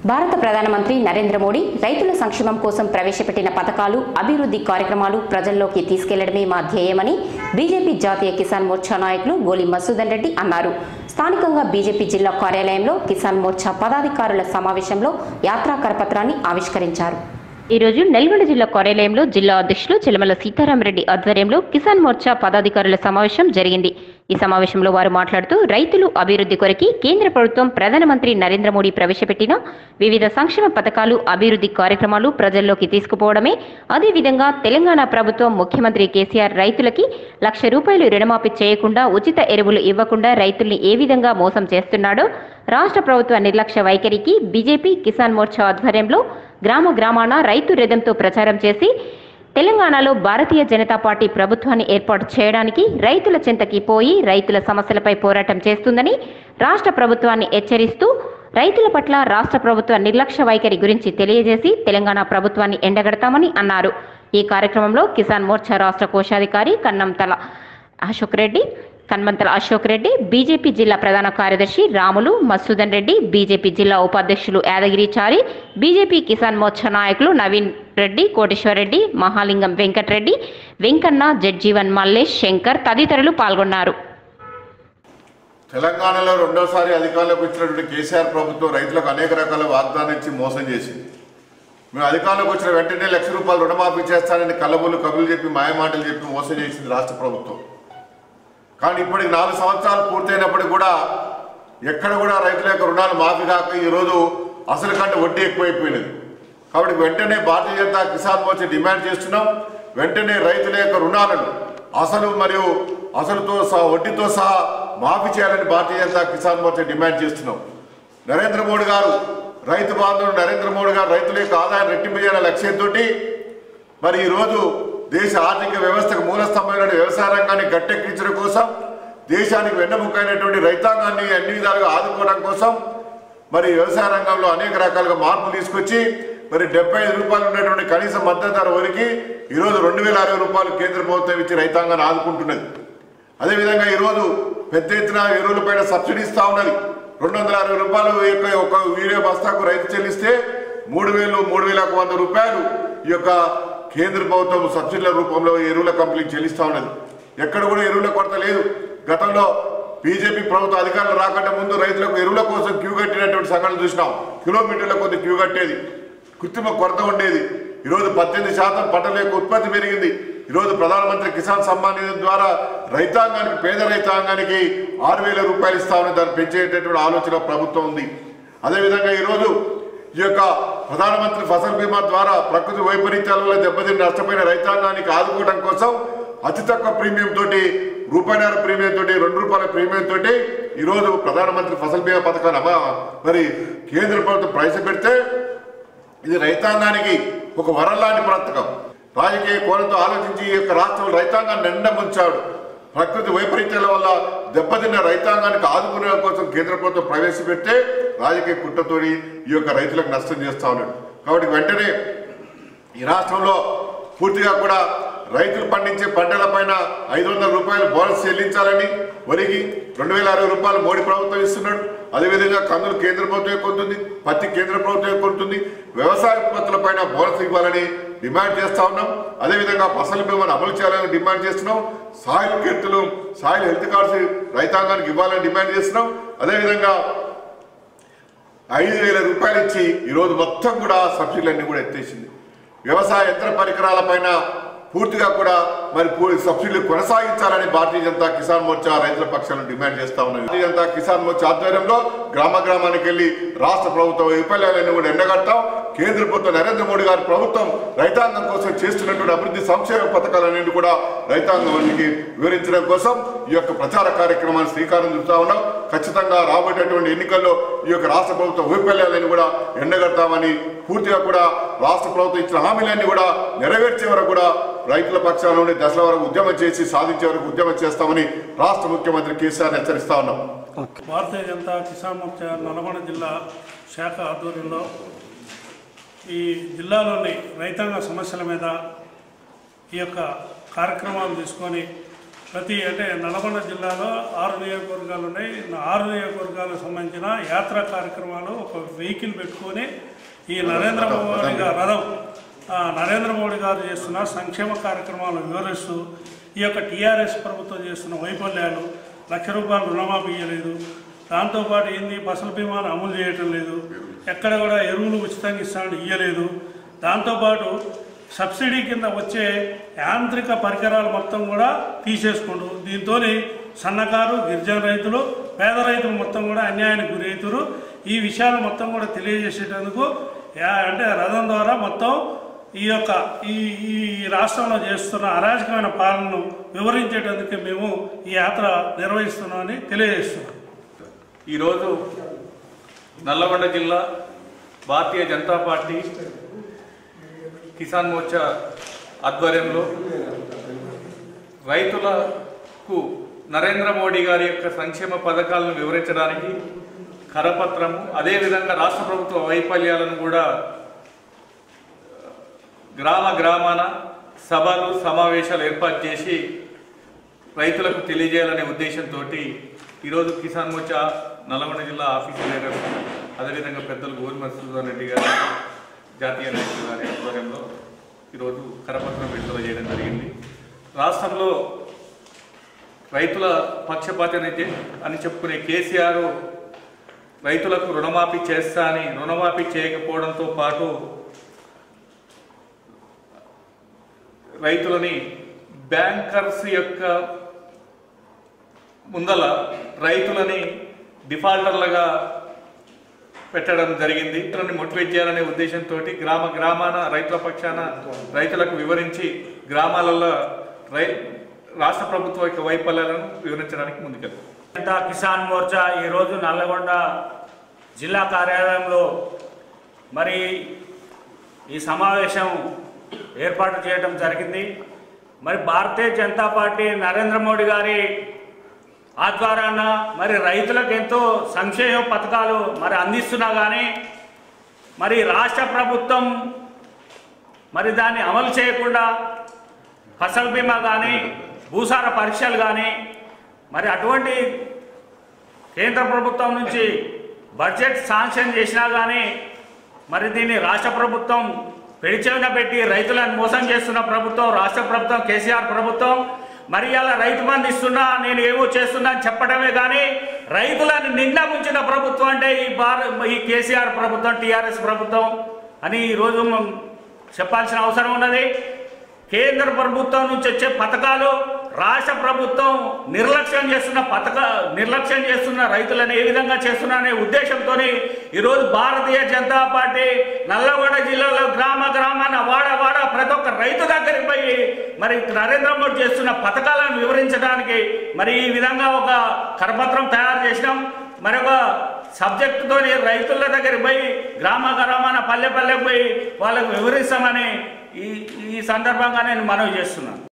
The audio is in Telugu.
భారత ప్రధానమంత్రి నరేంద్ర మోడీ రైతుల సంక్షేమం కోసం ప్రవేశపెట్టిన పథకాలు అభివృద్ధి కార్యక్రమాలు ప్రజల్లోకి తీసుకెళ్లడమే మా ధ్యేయమని బీజేపీ జాతీయ కిసాన్ మోర్చా నాయకులు గోలి మసూదన్ రెడ్డి అన్నారు స్థానికంగా బీజేపీ జిల్లా కార్యాలయంలో కిసాన్ మోర్చా పదాధికారుల సమావేశంలో యాత్రా కరపత్రాన్ని ఆవిష్కరించారు ఈ రోజు నల్గొండ జిల్లా కార్యాలయంలో జిల్లా అధ్యక్షులు చిలమల సీతారామరెడ్డి ఆధ్వర్యంలో కిసాన్ మోర్చా పదాధికారుల సమావేశం జరిగింది ఈ సమావేశంలో వారు మాట్లాడుతూ రైతులు అభివృద్ధి కొరకి కేంద్ర ప్రభుత్వం ప్రధానమంత్రి నరేంద్ర మోడీ ప్రవేశపెట్టిన వివిధ సంక్షేమ పథకాలు అభివృద్ధి కార్యక్రమాలు ప్రజల్లోకి తీసుకుపోవడమే అదేవిధంగా తెలంగాణ ప్రభుత్వం ముఖ్యమంత్రి కేసీఆర్ రైతులకి లక్ష రూపాయలు రుణమాఫీ చేయకుండా ఉచిత ఎరువులు ఇవ్వకుండా రైతుల్ని ఏ విధంగా మోసం చేస్తున్నాడో రాష్ట్ర ప్రభుత్వ నిర్లక్ష్య వైఖరికి బీజేపీ కిసాన్ మోర్చా ఆధ్వర్యంలో గ్రామ గ్రామాన రైతు రథంతో ప్రచారం చేసి తెలంగాణలో భారతీయ జనతా పార్టీ ప్రభుత్వాన్ని ఏర్పాటు చేయడానికి రైతుల చెంతకి పోయి రైతుల సమస్యలపై పోరాటం చేస్తుందని రాష్ట్ర ప్రభుత్వాన్ని హెచ్చరిస్తూ రైతుల పట్ల రాష్ట్ర ప్రభుత్వ నిర్లక్ష్య వైఖరి గురించి తెలియజేసి తెలంగాణ ప్రభుత్వాన్ని ఎండగడతామని అన్నారు ఈ కార్యక్రమంలో కిసాన్ మోర్చా రాష్ట్ర కోశాధికారి కన్నంతల అశోక్ రెడ్డి కన్మంతల అశోక్ రెడ్డి బీజేపీ జిల్లా ప్రధాన కార్యదర్శి రాములు మసూదన్ రెడ్డి బీజేపీ జిల్లా ఉపాధ్యక్షులు యాదగిరిచారి బీజేపీ కిసాన్ మోర్చా నాయకులు నవీన్ రెడ్డి కోటేశ్వర్ రెడ్డి మహాలింగం వెంకటరెడ్డి వెంకన్న జడ్జీవన్ మల్లేష్ శంకర్ తదితరులు పాల్గొన్నారు తెలంగాణలో రెండోసారి అధికారంలోకి వచ్చినటువంటి కేసీఆర్ ప్రభుత్వం రైతులకు అనేక రకాల వాగ్దానం ఇచ్చి మోసం చేసింది మేము అధికారంలోకి వచ్చిన వెంటనే లక్ష రూపాయలు రుణమాఫీ చేస్తానని కళ్ళబుల్లు కబులు చెప్పి మాయమాటలు చెప్పి మోసం చేసింది రాష్ట్ర ప్రభుత్వం కానీ ఇప్పటికి నాలుగు సంవత్సరాలు పూర్తయినప్పటికీ కూడా ఎక్కడ కూడా రైతుల యొక్క రుణాలు మాఫీ కాక ఈరోజు అసలు కంటే వడ్డీ ఎక్కువైపోయినది కాబట్టి వెంటనే భారతీయ జనతా కిసాన్ మోర్చా డిమాండ్ చేస్తున్నాం వెంటనే రైతుల యొక్క రుణాలను అసలు మరియు అసలుతో సహా వడ్డీతో సహా మాఫీ చేయాలని భారతీయ జనతా కిసాన్ మోర్చా డిమాండ్ చేస్తున్నాం నరేంద్ర మోడీ గారు రైతు బాంధవుడు నరేంద్ర మోడీ గారు రైతుల యొక్క ఆదాయం రెట్టింపు చేయాలనే లక్ష్యంతో మరి ఈరోజు దేశ ఆర్థిక వ్యవస్థకు మూలస్తంభమైన వ్యవసాయ రంగాన్ని గట్టెక్కించడం కోసం దేశానికి వెన్నెముకైనటువంటి రైతాంగాన్ని అన్ని విధాలుగా ఆదుకోవడం కోసం మరి వ్యవసాయ రంగంలో అనేక రకాలుగా మార్పులు తీసుకొచ్చి మరి డెబ్బై ఐదు రూపాయలు ఉన్నటువంటి కనీస మద్దతు ధర వరకు ఈరోజు రెండు వేల అరవై రూపాయలు కేంద్ర ప్రభుత్వం ఇచ్చి రైతాంగాన్ని ఆదుకుంటున్నది అదేవిధంగా ఈరోజు పెద్ద ఎత్తున ఎరువులపైన సబ్సిడీ ఇస్తా ఉన్నది రెండు వందల అరవై రూపాయలు యొక్క ఒక వీడియో బస్తాకు రైతు చెల్లిస్తే మూడు వేలు మూడు వేల ఒక వంద రూపాయలు ఈ యొక్క కేంద్ర ప్రభుత్వం సబ్సిడీల రూపంలో ఎరువుల కంపెనీకి చెల్లిస్తా ఉన్నది ఎక్కడ కూడా ఎరువుల కొరత లేదు గతంలో బీజేపీ ప్రభుత్వ అధికారులు రాకుండా ముందు రైతులకు ఎరువుల కోసం క్యూ కట్టినటువంటి సంఘటనలు చూసినాం కిలోమీటర్ల కొద్ది క్యూ కట్టేది కృత్రిమ కొరత ఉండేది ఈరోజు పద్దెనిమిది శాతం పంటల యొక్క ఉత్పత్తి పెరిగింది ఈరోజు ప్రధానమంత్రి కిసాన్ సమ్మాన్ నిధి ద్వారా రైతాంగానికి పేద రైతాంగానికి ఆరు వేల రూపాయలు ఇస్తామని దాన్ని పెంచేటటువంటి ఆలోచన ప్రభుత్వం ఉంది అదేవిధంగా ఈరోజు ఈ యొక్క ప్రధానమంత్రి ఫసల్ బీమా ద్వారా ప్రకృతి వైపరీత్యాల వల్ల దెబ్బతిని నష్టపోయిన రైతాంగానికి ఆదుకోవడం కోసం అతి తక్కువ ప్రీమియం తోటి రూపాయన్నర ప్రీమియం తోటి రెండు రూపాయల ప్రీమియం తోటి ఈరోజు ప్రధానమంత్రి ఫసల్ బీమా పథకాన్ని అమ- మరి కేంద్ర ప్రభుత్వం ప్రవేశపెడితే ఇది రైతాంగానికి ఒక వరం లాంటి పథకం రాజకీయ కోణంతో ఆలోచించి ఈ యొక్క రాష్ట్రం రైతాంగాన్ని నిండా ముంచాడు ప్రకృతి వైపరీత్యాల వల్ల దెబ్బతిన్న రైతాంగానికి ఆదుకునే కోసం కేంద్ర ప్రభుత్వం ప్రవేశపెడితే రాజకీయ కుట్రతోని ఈ యొక్క రైతులకు నష్టం చేస్తా ఉన్నాడు కాబట్టి వెంటనే ఈ రాష్ట్రంలో పూర్తిగా కూడా రైతులు పండించే పంటలపైన ఐదు వందల రూపాయలు బోనస్ చెల్లించాలని వరికి రెండు వేల అరవై రూపాయలు మోడీ ప్రభుత్వం ఇస్తున్నాడు అదేవిధంగా కందులు కేంద్ర ప్రభుత్వం కొంటుంది పత్తి కేంద్ర ప్రభుత్వం కొంటుంది వ్యవసాయ ఉత్పత్తులపైన బోనస్ ఇవ్వాలని డిమాండ్ చేస్తా ఉన్నాం అదేవిధంగా ఫసల్ బీమాను అమలు చేయాలని డిమాండ్ చేస్తున్నాం సాయిల్ కిట్లు సాయిల్ హెల్త్ కార్డ్స్ రైతాంగానికి ఇవ్వాలని డిమాండ్ చేస్తున్నాం అదేవిధంగా ఐదు వేల రూపాయలు ఇచ్చి ఈరోజు మొత్తం కూడా సబ్సిడీలన్నీ కూడా ఎత్తేసింది వ్యవసాయ యంత్ర పరికరాలపైన పూర్తిగా కూడా మరి పూ- సబ్సిడీలు కొనసాగించాలని భారతీయ జనతా కిసాన్ మోర్చా రైతుల పక్షాలను డిమాండ్ చేస్తా ఉన్నది భారతీయ జనతా కిసాన్ మోర్చా ఆధ్వర్యంలో గ్రామ గ్రామానికి వెళ్లి రాష్ట్ర ప్రభుత్వం వైఫల్యాలను కూడా ఎండగట్టాం కేంద్ర ప్రభుత్వం నరేంద్ర మోడీ గారి ప్రభుత్వం రైతాంగం కోసం చేస్తున్నటువంటి అభివృద్ధి సంక్షేమ పథకాలన్నింటి కూడా రైతాంగానికి వివరించడం కోసం ఈ యొక్క ప్రచార కార్యక్రమాన్ని శ్రీకారం చుడతా ఉన్నాం ఖచ్చితంగా రాబోయేటటువంటి ఎన్నికల్లో ఈ యొక్క రాష్ట్ర ప్రభుత్వ వైఫల్యాలను కూడా ఎండగడతామని పూర్తిగా కూడా రాష్ట్ర ప్రభుత్వం ఇచ్చిన హామీలన్నీ కూడా నెరవేర్చే వరకు కూడా రైతుల పక్షాల నుండి దశల వరకు ఉద్యమం చేసి సాధించే వరకు ఉద్యమం చేస్తామని రాష్ట్ర ముఖ్యమంత్రి కేసీఆర్ హెచ్చరిస్తా ఉన్నాం భారతీయ జనతా కిసాన్ మోర్చా నల్గొండ జిల్లా శాఖ ఆధ్వర్యంలో ఈ జిల్లాలోని రైతాంగ సమస్యల మీద ఈ యొక్క కార్యక్రమాలు తీసుకొని ప్రతి అంటే నల్గొండ జిల్లాలో ఆరు నియోజకవర్గాలు ఉన్నాయి నా ఆరు నియోజకవర్గాలకు సంబంధించిన యాత్రా కార్యక్రమాలు ఒక వెహికల్ పెట్టుకొని ఈ నరేంద్ర మోడీ గారు రథం ఆ, నరేంద్ర మోడీ గారు చేస్తున్న సంక్షేమ కార్యక్రమాలను వివరిస్తూ ఈ యొక్క టీఆర్ఎస్ ప్రభుత్వం చేస్తున్న వైఫల్యాలు లక్ష రూపాయలు రుణమాఫీ ఇవ్వలేదు దాంతోపాటు ఏంది ఫసల్ బీమాను అమలు చేయటం లేదు ఎక్కడ కూడా ఎరువులు ఉచితంగా ఇస్తానని ఇవ్వలేదు దాంతోపాటు సబ్సిడీ కింద వచ్చే యాంత్రిక పరికరాలు మొత్తం కూడా తీసేసుకుంటూ దీంతో సన్నకారు గిరిజన రైతులు పేద రైతులు మొత్తం కూడా అన్యాయానికి గురవుతారు ఈ విషయాలు మొత్తం కూడా తెలియజేసేటందుకు యా- అంటే రథం ద్వారా మొత్తం ఈ యొక్క ఈ ఈ రాష్ట్రంలో చేస్తున్న అరాజకమైన పాలనను వివరించేటందుకు మేము ఈ యాత్ర నిర్వహిస్తున్నామని తెలియజేస్తున్నాం ఈరోజు నల్లగొండ జిల్లా భారతీయ జనతా పార్టీ కిసాన్ మోర్చా ఆధ్వర్యంలో రైతులకు నరేంద్ర మోడీ గారి యొక్క సంక్షేమ పథకాలను వివరించడానికి కరపత్రము అదేవిధంగా రాష్ట్ర ప్రభుత్వ వైఫల్యాలను కూడా గ్రామ గ్రామాన సభలు సమావేశాలు ఏర్పాటు చేసి రైతులకు తెలియజేయాలనే ఉద్దేశంతో ఈరోజు కిసాన్ మోర్చా నల్గొండ జిల్లా ఆఫీస్ లీడర్స్ అదేవిధంగా పెద్దలు గోరి మసూదన్ రెడ్డి గారు జాతీయ నాయకులు గారి ఆధ్వర్యంలో ఈరోజు కరపత్రం విడుదల చేయడం జరిగింది రాష్ట్రంలో రైతుల పక్షపాతి అని చె- అని చెప్పుకునే కేసీఆర్ రైతులకు రుణమాఫీ చేస్తా అని రుణమాఫీ చేయకపోవడంతో పాటు రైతులని బ్యాంకర్స్ యొక్క ముందల రైతులని డిఫాల్టర్లుగా పెట్టడం జరిగింది రైతులని మోటివేట్ చేయాలనే ఉద్దేశంతో గ్రామ గ్రామాన రైతుల పక్షాన రైతులకు వివరించి గ్రామాలలో రై రాష్ట్ర ప్రభుత్వ యొక్క వైఫల్యాలను వివరించడానికి ముందుకెళ్తాం జనతా కిసాన్ మోర్చా ఈరోజు నల్లగొండ జిల్లా కార్యాలయంలో మరి ఈ సమావేశం ఏర్పాటు చేయడం జరిగింది మరి భారతీయ జనతా పార్టీ నరేంద్ర మోడీ గారి ఆధ్వర్యాన మరి రైతులకు ఎంతో సంక్షేమ పథకాలు మరి అందిస్తున్నా కానీ మరి రాష్ట్ర ప్రభుత్వం మరి దాన్ని అమలు చేయకుండా ఫసల్ బీమా కానీ భూసార పరీక్షలు కానీ మరి అటువంటి కేంద్ర ప్రభుత్వం నుంచి బడ్జెట్ శాంక్షన్ చేసినా కానీ మరి దీన్ని రాష్ట్ర ప్రభుత్వం పెడిచెవిన పెట్టి రైతులను మోసం చేస్తున్న ప్రభుత్వం రాష్ట్ర ప్రభుత్వం కేసీఆర్ ప్రభుత్వం మరి అలా రైతు బంధు ఇస్తున్నా నేను ఏమో చేస్తున్నా అని చెప్పడమే కానీ రైతులను నిండా ముంచిన ప్రభుత్వం అంటే ఈ భార ఈ కేసీఆర్ ప్రభుత్వం టీఆర్ఎస్ ప్రభుత్వం అని ఈరోజు మనం చెప్పాల్సిన అవసరం ఉన్నది కేంద్ర ప్రభుత్వం నుంచి వచ్చే పథకాలు రాష్ట్ర ప్రభుత్వం నిర్లక్ష్యం చేస్తున్న పథక నిర్లక్ష్యం చేస్తున్న రైతులను ఏ విధంగా చేస్తున్నా అనే ఉద్దేశంతో ఈరోజు భారతీయ జనతా పార్టీ నల్లగొండ జిల్లాలో గ్రామ గ్రామాన వాడ వాడ ప్రతి ఒక్క రైతు దగ్గరికి పోయి మరి నరేంద్ర మోడీ చేస్తున్న పథకాలను వివరించడానికి మరి ఈ విధంగా ఒక కరపత్రం తయారు చేసినాం మరొక సబ్జెక్టుతో రైతుల దగ్గరికి పోయి గ్రామ గ్రామాన పల్లె పల్లెకి పోయి వాళ్ళకు వివరిస్తామని ఈ ఈ సందర్భంగా నేను మనవి చేస్తున్నాను